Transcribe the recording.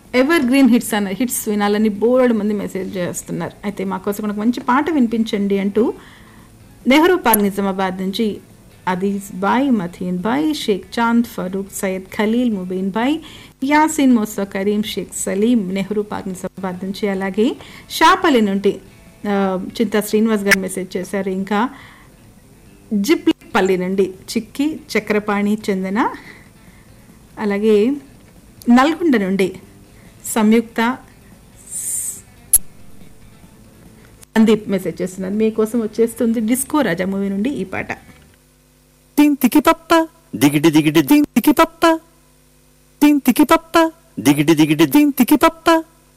ever evergreen hits అన్న hits వినాలని బోర్డు మంది మెసేజ్ చేస్తున్నారు అయితే మా కోసం ఒక మంచి పాట వినిపించండి అంటూ నెహ్రూ పార్క్ నిజామాబాద్ నుంచి అదీజ్ బాయ్ మథీన్ బాయ్ షేక్ చాంద్ ఫరూక్ సయ్యద్ ఖలీల్ ముబీన్ బాయ్ యాసిన్ మోసా కరీం షేక్ సలీం నెహ్రూ పార్క్ నిజామాబాద్ నుంచి అలాగే షాపల్లి నుండి ఆ, చింతా శ్రీనివాస్ గారు మెసేజ్ చేశారు ఇంకా జిప్లపల్లి నుండి చిక్కి చక్రపాణి చెందిన అలాగే నల్గొండ నుండి సంయుక్త సందీప్ మెసేజ్ చేస్తున్నారు మీకోసం వచ్చేస్తుంది డిస్కో రాజా మూవీ నుండి ఈ పాట తింతికి పప్ప దిగిటి దిగిటి తింతికి పప్ప తింతికి పప్ప దిగిటి దిగిటి తింతికి పప్ప